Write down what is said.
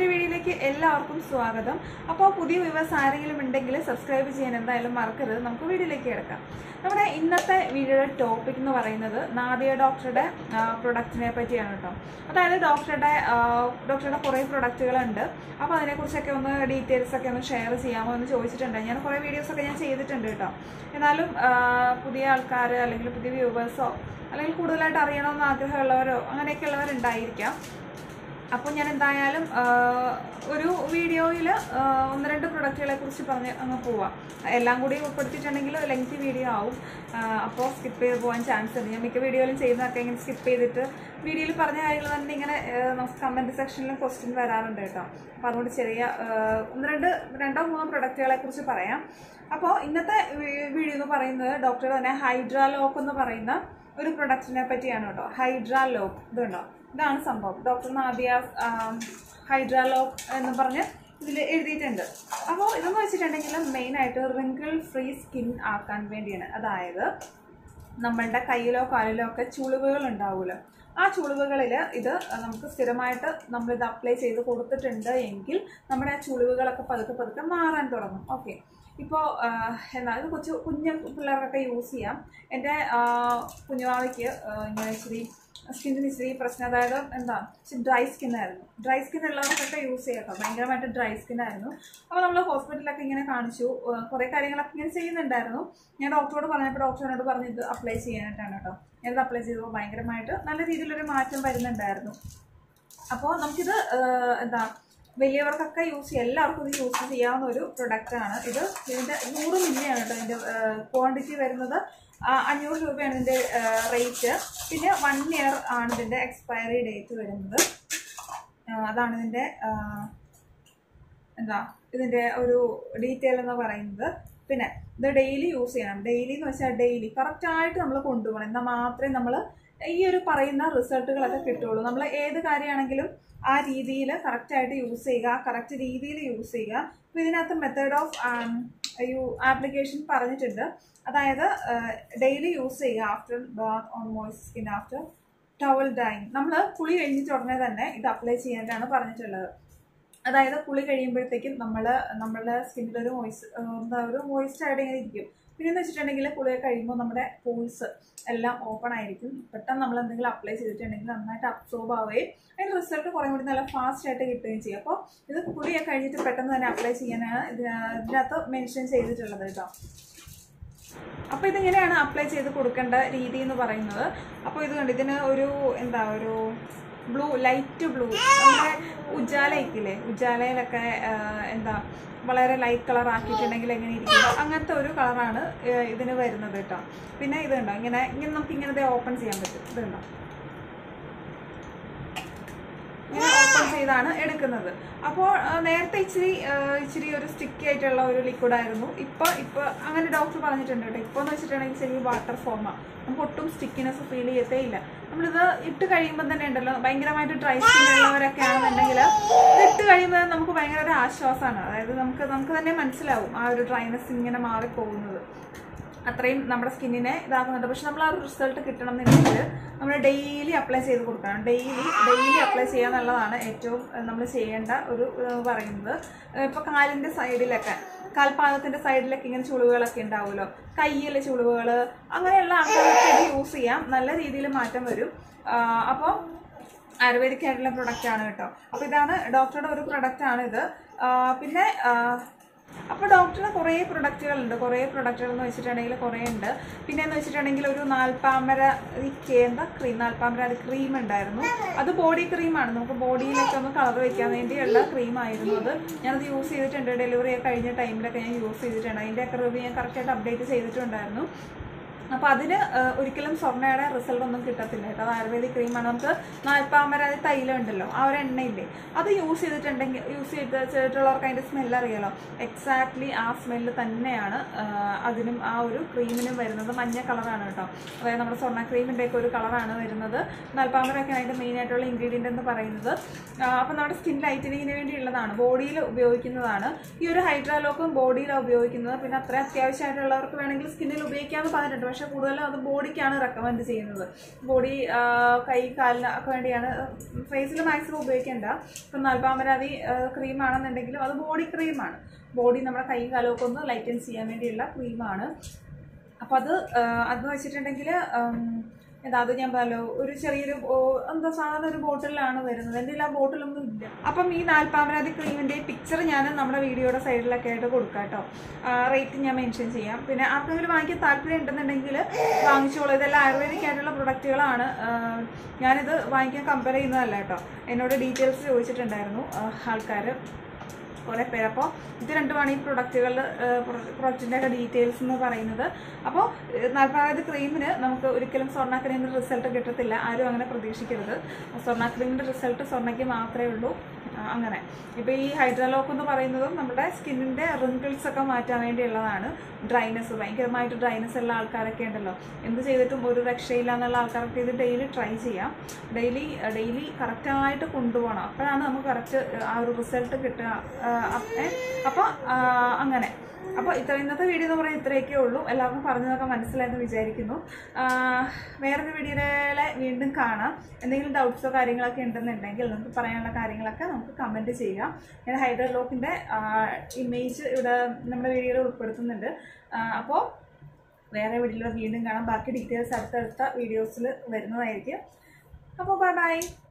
പുതിയൊരു വീഡിയോയിലേക്ക് എല്ലാവർക്കും സ്വാഗതം അപ്പോൾ പുതിയ വ്യൂവേഴ്സ് ആരെങ്കിലും ഉണ്ടെങ്കിൽ സബ്സ്ക്രൈബ് ചെയ്യാൻ എന്തായാലും മറക്കരുത് നമുക്ക് വീഡിയോയിലേക്ക് കിടക്കാം നമ്മുടെ ഇന്നത്തെ വീഡിയോയുടെ ടോപ്പിക് എന്ന് പറയുന്നത് നാദിയ ഡോക്ടറുടെ പ്രൊഡക്റ്റിനെ പറ്റിയാണ് കേട്ടോ അതായത് ഡോക്ടറുടെ ആ, ഡോക്ടറുടെ കുറേ പ്രൊഡക്റ്റുകളുണ്ട് അപ്പോൾ അതിനെക്കുറിച്ചൊക്കെ ഒന്ന് ഡീറ്റെയിൽസ് ഒക്കെ ഒന്ന് ഷെയർ ചെയ്യാമോ എന്ന് ചോദിച്ചിട്ടുണ്ട് ഞാൻ കുറേ വീഡിയോസൊക്കെ ഞാൻ ചെയ്തിട്ടുണ്ട് കേട്ടോ എന്നാലും ആ, പുതിയ ആൾക്കാർ അല്ലെങ്കിൽ പുതിയ വ്യൂവേഴ്സോ അല്ലെങ്കിൽ കൂടുതലായിട്ട് അറിയണമെന്ന് ആഗ്രഹമുള്ളവരോ അങ്ങനെയൊക്കെ ഉള്ളവരുണ്ടായിരിക്കാം അപ്പോൾ ഞാൻ എന്തായാലും ആ, ഒരു വീഡിയോയിൽ ഒന്ന് രണ്ട് പ്രൊഡക്റ്റുകളെ കുറിച്ച് പറഞ്ഞ് അങ്ങ് പോവാം എല്ലാം കൂടി ഉൾപ്പെടുത്തിയിട്ടുണ്ടെങ്കിൽ ലെങ്തി വീഡിയോ ആവും അപ്പോൾ സ്കിപ്പ് ചെയ്ത് പോകാൻ ചാൻസ് ഉണ്ട് ഞാൻ മിക്ക വീഡിയോയിലും ചെയ്യുന്നതൊക്കെ ഇങ്ങനെ സ്കിപ്പ് ചെയ്തിട്ട് വീഡിയോയിൽ പറഞ്ഞ കാര്യങ്ങൾ തന്നെ ഇങ്ങനെ ആ, നമുക്ക് കമൻറ്റ് സെക്ഷനിൽ ക്വസ്റ്റ്യൻ വരാറുണ്ട് കേട്ടോ അപ്പോൾ അതുകൊണ്ട് ചെറിയ ആ, ഒന്ന് രണ്ട് രണ്ടോ മൂന്നോ പ്രൊഡക്റ്റുകളെ കുറിച്ച് പറയാം അപ്പോൾ ഇന്നത്തെ വീഡിയോ എന്ന് പറയുന്നത് ഡോക്ടർ തന്നെ ഹൈഡ്രാലോക്ക് എന്ന് പറയുന്ന ഒരു പ്രൊഡക്റ്റിനെ പറ്റിയാണ് കേട്ടോ ഹൈഡ്രാലോക്ക് ഇതുണ്ടോ ഇതാണ് സംഭവം ഡോക്ടർ നാദിയ ഹൈഡ്രാലോക്ക് എന്ന് പറഞ്ഞ് ഇതിൽ എഴുതിയിട്ടുണ്ട് അപ്പോൾ ഇതെന്ന് വെച്ചിട്ടുണ്ടെങ്കിൽ മെയിനായിട്ട് റിങ്കിൾ ഫ്രീ സ്കിൻ ആക്കാൻ വേണ്ടിയാണ് അതായത് നമ്മളുടെ കയ്യിലോ കാലിലോ ഒക്കെ ചുളിവുകൾ ഉണ്ടാവുമല്ലോ ആ ചുളിവുകളിൽ ഇത് നമുക്ക് സ്ഥിരമായിട്ട് നമ്മളിത് അപ്ലൈ ചെയ്ത് കൊടുത്തിട്ടുണ്ട് എങ്കിൽ നമ്മുടെ ആ ചുളിവുകളൊക്കെ പതുക്കെ പതുക്കെ മാറാൻ തുടങ്ങും ഓക്കെ ഇപ്പോൾ എന്നാൽ ഇത് കൊച്ചു കുഞ്ഞു പിള്ളേർക്കൊക്കെ യൂസ് ചെയ്യാം എൻ്റെ കുഞ്ഞുവാവയ്ക്ക് ഇങ്ങനെ ഇച്ചിരി സ്കിന്നിന് ഇച്ചിരി പ്രശ്നം അതായത് എന്താ ഇച്ചിരി ഡ്രൈ സ്കിന്നായിരുന്നു ഡ്രൈ സ്കിൻ ഉള്ളവർക്കൊക്കെ യൂസ് ചെയ്യാം കേട്ടോ ഭയങ്കരമായിട്ട് ഡ്രൈ സ്കിന്നായിരുന്നു അപ്പോൾ നമ്മൾ ഹോസ്പിറ്റലിലൊക്കെ ഇങ്ങനെ കാണിച്ചു ആ, കുറേ കാര്യങ്ങളൊക്കെ ഇങ്ങനെ ചെയ്യുന്നുണ്ടായിരുന്നു ഞാൻ ഡോക്ടറോട് പറഞ്ഞപ്പോൾ ഡോക്ടർ എന്നോട് പറഞ്ഞു ഇത് അപ്ലൈ ചെയ്യാനായിട്ടാണ് കേട്ടോ ഞാനിത് അപ്ലൈ ചെയ്തപ്പോൾ ഭയങ്കരമായിട്ട് നല്ല രീതിയിലൊരു മാറ്റം വരുന്നുണ്ടായിരുന്നു അപ്പോൾ നമുക്കിത് ആ, എന്താ വലിയവർക്കൊക്കെ യൂസ് ചെയ്യാം എല്ലാവർക്കും ഇത് യൂസ് ചെയ്യാവുന്ന ഒരു പ്രൊഡക്റ്റാണ് ഇത് ഇതിൻ്റെ നൂറ് മില്ലിയാണ് കേട്ടോ ഇതിൻ്റെ ക്വാണ്ടിറ്റി വരുന്നത് ആ, അഞ്ഞൂറ് രൂപയാണ് ഇതിൻ്റെ റേറ്റ് പിന്നെ വൺ ഇയർ ആണ് ഇതിൻ്റെ എക്സ്പയറി ഡേറ്റ് വരുന്നത് ആ, അതാണ് ഇതിൻ്റെ ആ, എന്താ ഇതിൻ്റെ ഒരു ഡീറ്റെയിൽ എന്ന് പറയുന്നത് പിന്നെ ഇത് ഡെയിലി യൂസ് ചെയ്യണം ഡെയിലി എന്ന് വെച്ചാൽ ഡെയിലി കറക്റ്റായിട്ട് നമ്മൾ കൊണ്ടുപോകണം എന്നാൽ മാത്രമേ നമ്മൾ ഈ ഒരു പറയുന്ന റിസൾട്ടുകളൊക്കെ കിട്ടുള്ളൂ നമ്മൾ ഏത് കാര്യമാണെങ്കിലും ആ രീതിയിൽ കറക്റ്റായിട്ട് യൂസ് ചെയ്യുക കറക്റ്റ് രീതിയിൽ യൂസ് ചെയ്യുക അപ്പോൾ ഇതിനകത്ത് മെത്തേഡ് ഓഫ് യു ആപ്ലിക്കേഷൻ പറഞ്ഞിട്ടുണ്ട് അതായത് ഡെയിലി യൂസ് ചെയ്യുക after bath on moist skin after towel drying നമ്മൾ കുളി കഴിഞ്ഞിട്ട് ഉടനെ തന്നെ ഇത് അപ്ലൈ ചെയ്യാനായിട്ടാണ് പറഞ്ഞിട്ടുള്ളത് അതായത് കുളി കഴിയുമ്പോഴത്തേക്കും നമ്മൾ നമ്മളുടെ സ്കിന്നിൽ ഒരു മോയ്സ് എന്താ ഒരു മോയ്സ്റ്റ് ആയിട്ട് ഇങ്ങനെ ഇരിക്കും പിന്നെ എന്ന് വെച്ചിട്ടുണ്ടെങ്കിൽ കുളി കഴിയുമ്പോൾ നമ്മുടെ പോൾസ് എല്ലാം ഓപ്പൺ ആയിരിക്കും പെട്ടെന്ന് നമ്മൾ എന്തെങ്കിലും അപ്ലൈ ചെയ്തിട്ടുണ്ടെങ്കിൽ നന്നായിട്ട് അബ്സോർബ് ആവുകയും അതിൻ്റെ റിസൾട്ട് കുറേ കൂടി നല്ല ഫാസ്റ്റ് ആയിട്ട് കിട്ടുകയും ചെയ്യും അപ്പോൾ ഇത് കുളിയൊക്കെ കഴിഞ്ഞിട്ട് പെട്ടെന്ന് തന്നെ അപ്ലൈ ചെയ്യാനാണ് ഇതിന- ഇതിനകത്ത് മെൻഷൻ ചെയ്തിട്ടുള്ളത് കേട്ടോ അപ്പോൾ ഇതിങ്ങനെയാണ് അപ്ലൈ ചെയ്ത് കൊടുക്കേണ്ട രീതി എന്ന് പറയുന്നത് അപ്പോൾ ഇത് കണ്ട് ഇതിന് ഒരു എന്താ ഒരു ബ്ലൂ ലൈറ്റ് ബ്ലൂ നമ്മുടെ ഉജാലയിക്കില്ലേ ഉജാലയിലൊക്കെ ആ, എന്താ വളരെ ലൈറ്റ് കളർ ആക്കിയിട്ടുണ്ടെങ്കിൽ എങ്ങനെ ഇരിക്കും അങ്ങനത്തെ ഒരു കളറാണ് ഇതിന് വരുന്നത് കേട്ടോ പിന്നെ ഇത് കണ്ടോ ഇങ്ങനെ ഇങ്ങനെ നമുക്ക് ഇങ്ങനെ ഓപ്പൺ ചെയ്യാൻ പറ്റും ഇത് കണ്ടോ ഇങ്ങനെ ഓപ്പൺ ചെയ്താണ് എടുക്കുന്നത് അപ്പോൾ ആ, നേരത്തെ ഇച്ചിരി ആ, ഇച്ചിരി ഒരു സ്റ്റിക്കി ആയിട്ടുള്ള ഒരു ലിക്വിഡ് ആയിരുന്നു ഇപ്പോൾ ഇപ്പോൾ അങ്ങനെ ഡോക്ടർ പറഞ്ഞിട്ടുണ്ട് കേട്ടോ ഇപ്പോൾ എന്ന് വെച്ചിട്ടുണ്ടെങ്കിൽ ചെറിയ വാട്ടർ ഫോമാണ് നമുക്ക് ഒട്ടും സ്റ്റിക്കിനെസ് ഫീൽ ചെയ്യത്തേ ഇല്ല നമ്മളിത് ഇട്ട് കഴിയുമ്പോൾ തന്നെ ഉണ്ടല്ലോ ഭയങ്കരമായിട്ട് ഡ്രൈ സ്കിൻ ഉള്ളവരൊക്കെ ആണെന്നുണ്ടെങ്കിൽ ഇത് ഇട്ട് കഴിയുമ്പോൾ നമുക്ക് ഭയങ്കര ഒരു ആശ്വാസമാണ് അതായത് നമുക്ക് നമുക്ക് തന്നെ മനസ്സിലാവും ആ ഒരു ഡ്രൈനെസ് ഇങ്ങനെ മാറിപ്പോകുന്നത് അത്രയും നമ്മുടെ സ്കിന്നിനെ ഇതാക്കുന്നുണ്ട് പക്ഷെ നമ്മൾ ആ ഒരു റിസൾട്ട് കിട്ടണം എന്നുണ്ടെങ്കിൽ നമ്മൾ ഡെയിലി അപ്ലൈ ചെയ്ത് കൊടുക്കണം ഡെയിലി ഡെയിലി അപ്ലൈ ചെയ്യുക എന്നുള്ളതാണ് ഏറ്റവും നമ്മൾ ചെയ്യേണ്ട ഒരു ഏഹ്, പറയുന്നത് ഇപ്പോൾ കാലിൻ്റെ സൈഡിലൊക്കെ കാൽപാദത്തിൻ്റെ സൈഡിലൊക്കെ ഇങ്ങനെ ചുളിവുകളൊക്കെ ഉണ്ടാവുമല്ലോ കയ്യിലെ ചുളിവുകൾ അങ്ങനെയുള്ള ആൾക്കാർക്ക് ഇത് യൂസ് ചെയ്യാം നല്ല രീതിയിൽ മാറ്റം വരും അപ്പോൾ ആയുർവേദിക് ആയിട്ടുള്ള പ്രൊഡക്റ്റ് ആണ് കേട്ടോ അപ്പോൾ ഇതാണ് ഡോക്ടറുടെ ഒരു പ്രൊഡക്റ്റ് ആണ് ഇത് ആ, പിന്നെ ആ, അപ്പോൾ ഡോക്ടറിന് കുറേ പ്രൊഡക്റ്റുകളുണ്ട് കുറേ പ്രൊഡക്റ്റുകൾ എന്ന് വെച്ചിട്ടുണ്ടെങ്കിൽ കുറേ ഉണ്ട് പിന്നെ എന്ന് വെച്ചിട്ടുണ്ടെങ്കിൽ ഒരു നാൽപ്പാമര ഈ കേന്ത ക്രീം നാൽപ്പാമര അത് ക്രീം ഉണ്ടായിരുന്നു അത് ബോഡി ക്രീമാണ് നമുക്ക് ബോഡിയിലൊക്കെ ഒന്ന് കളർ വെക്കാൻ വേണ്ടിയുള്ള ക്രീമായിരുന്നു അത് ഞാനത് യൂസ് ചെയ്തിട്ടുണ്ട് ഡെലിവറി ഒക്കെ കഴിഞ്ഞ ടൈമിലൊക്കെ ഞാൻ യൂസ് ചെയ്തിട്ടുണ്ട് അതിൻ്റെയൊക്കെ റിവ്യൂ ഞാൻ കറക്റ്റായിട്ട് അപ്ഡേറ്റ് ചെയ്തിട്ടുണ്ടായിരുന്നു അപ്പോൾ അതിന് ആ, ഒരിക്കലും സ്വർണ്ണയുടെ റിസൾട്ട് ഒന്നും കിട്ടത്തില്ല കേട്ടോ അത് ആയുർവേദിക് ക്രീമാണ് നമുക്ക് നാൽപ്പാമര അത് തൈലം ഉണ്ടല്ലോ ആ ഒരു എണ്ണയില്ലേ അത് യൂസ് ചെയ്തിട്ടുണ്ടെങ്കിൽ യൂസ് ചെയ്ത് ചെയ്തിട്ടുള്ളവർക്ക് അതിൻ്റെ സ്മെല്ല് അറിയാലോ എക്സാക്ട്ലി ആ സ്മെല്ല് തന്നെയാണ് ആ, അതിനും ആ ഒരു ക്രീമിനും വരുന്നത് മഞ്ഞ കളറാണ് കേട്ടോ അതായത് നമ്മുടെ സ്വർണ്ണ ക്രീമിൻ്റെ ഒക്കെ ഒരു കളറാണ് വരുന്നത് നാൽപ്പാമരൊക്കെ അതിൻ്റെ മെയിൻ ആയിട്ടുള്ള ഇൻഗ്രീഡിയൻ്റ് എന്ന് പറയുന്നത് അപ്പോൾ നമ്മുടെ സ്കിൻ ലൈറ്റനിങ്ങിന് വേണ്ടിയുള്ളതാണ് ബോഡിയിൽ ഉപയോഗിക്കുന്നതാണ് ഈ ഒരു ഹൈഡ്രാലോക്കും ബോഡിയിലാണ് ഉപയോഗിക്കുന്നത് പിന്നെ അത്ര അത്യാവശ്യമായിട്ടുള്ളവർക്ക് വേണമെങ്കിൽ സ്കിന്നിൽ ഉപയോഗിക്കാമെന്ന് പറഞ്ഞിട്ടുണ്ട് പക്ഷെ കൂടുതലും അത് ബോഡിക്കാണ് റെക്കമെൻഡ് ചെയ്യുന്നത് ബോഡി കൈ കാലിന് ഒക്കെ വേണ്ടിയാണ് ഫേസിൽ മാക്സിമം ഉപയോഗിക്കേണ്ട ഇപ്പം നാൽപ്പാമരാതി ക്രീം ആണെന്നുണ്ടെങ്കിലും അത് ബോഡി ക്രീമാണ് ബോഡി നമ്മുടെ കൈയും കാലും ഒക്കെ ഒന്ന് ലൈറ്റൻ ചെയ്യാൻ വേണ്ടിയുള്ള ക്രീമാണ് അപ്പോൾ അത് ആ, അത് വെച്ചിട്ടുണ്ടെങ്കിൽ എന്താ അത് ഞാൻ പറഞ്ഞല്ലോ ഒരു ചെറിയൊരു ബോ- എന്താ സാധാരണ ഒരു ബോട്ടിലാണ് വരുന്നത് എൻ്റെ ആ ബോട്ടിലൊന്നും ഇല്ല അപ്പം ഈ നാൽപ്പാമരാതി ക്രീമിൻ്റെ പിക്ചർ ഞാൻ നമ്മുടെ വീഡിയോയുടെ സൈഡിലൊക്കെ ആയിട്ട് കൊടുക്കാം കേട്ടോ റേറ്റ് ഞാൻ മെൻഷൻ ചെയ്യാം പിന്നെ ആർക്കെങ്കിലും വാങ്ങിക്കാൻ താല്പര്യം ഉണ്ടെന്നുണ്ടെങ്കിൽ വാങ്ങിച്ചോളൂ ഇതെല്ലാം ആയുർവേദിക് ആയിട്ടുള്ള പ്രൊഡക്റ്റുകളാണ് ആ, ഞാനിത് വാങ്ങിക്കാൻ കമ്പയർ ചെയ്യുന്നതല്ല കേട്ടോ എന്നോട് ഡീറ്റെയിൽസ് ചോദിച്ചിട്ടുണ്ടായിരുന്നു ആൾക്കാർ കുറേ പേര് അപ്പോൾ ഇത് രണ്ടുമാണ് ഈ പ്രൊഡക്റ്റുകളുടെ പ്രൊഡക്റ്റിൻ്റെ ഒക്കെ ഡീറ്റെയിൽസ് എന്ന് പറയുന്നത് അപ്പോൾ നാൽപ്പതായത് ക്രീമിന് നമുക്ക് ഒരിക്കലും സ്വർണ്ണ ക്രീമിൻ്റെ റിസൾട്ട് കിട്ടത്തില്ല ആരും അങ്ങനെ പ്രതീക്ഷിക്കരുത് സ്വർണ്ണ ക്രീമിൻ്റെ റിസൾട്ട് സ്വർണ്ണയ്ക്ക് മാത്രമേ ഉള്ളൂ ആ, അങ്ങനെ ഇപ്പോൾ ഈ ഹൈഡ്രലോക്ക് എന്ന് പറയുന്നതും നമ്മുടെ സ്കിന്നിൻ്റെ റിങ്കിൾസ് ഒക്കെ മാറ്റാൻ വേണ്ടിയുള്ളതാണ് ഡ്രൈനെസ് ഭയങ്കരമായിട്ട് ഡ്രൈനെസ് ഉള്ള ആൾക്കാരൊക്കെ ഉണ്ടല്ലോ എന്ത് ചെയ്തിട്ടും ഒരു രക്ഷയില്ല എന്നുള്ള ആൾക്കാർക്ക് ഇത് ഡെയിലി ട്രൈ ചെയ്യാം ഡെയിലി ഡെയിലി കറക്റ്റായിട്ട് കൊണ്ടുപോകണം അപ്പോഴാണ് നമുക്ക് കറക്റ്റ് ആ ഒരു റിസൾട്ട് കിട്ടുക അപ്പോൾ അങ്ങനെ അപ്പോൾ ഇത്ര ഇന്നത്തെ വീഡിയോ എന്ന് പറയുന്നത് ഇത്രയൊക്കെ ഉള്ളൂ എല്ലാവർക്കും പറഞ്ഞതൊക്കെ മനസ്സിലായെന്ന് വിചാരിക്കുന്നു ആ, വേറൊരു വീഡിയോയിലെ വീണ്ടും കാണാം എന്തെങ്കിലും ഡൗട്ട്സോ കാര്യങ്ങളൊക്കെ ഉണ്ടെന്നുണ്ടെങ്കിൽ നമുക്ക് പറയാനുള്ള കാര്യങ്ങളൊക്കെ നമുക്ക് കമൻറ്റ് ചെയ്യുക ഞാൻ ഹൈഡർ ലോക്കിൻ്റെ ഇമേജ് ഇവിടെ നമ്മുടെ വീഡിയോയിൽ ഉൾപ്പെടുത്തുന്നുണ്ട് അപ്പോൾ വേറെ വീഡിയോയിൽ വീണ്ടും കാണാം ബാക്കി ഡീറ്റെയിൽസ് അടുത്തടുത്ത വീഡിയോസിൽ വരുന്നതായിരിക്കും അപ്പോൾ ബൈ ബൈ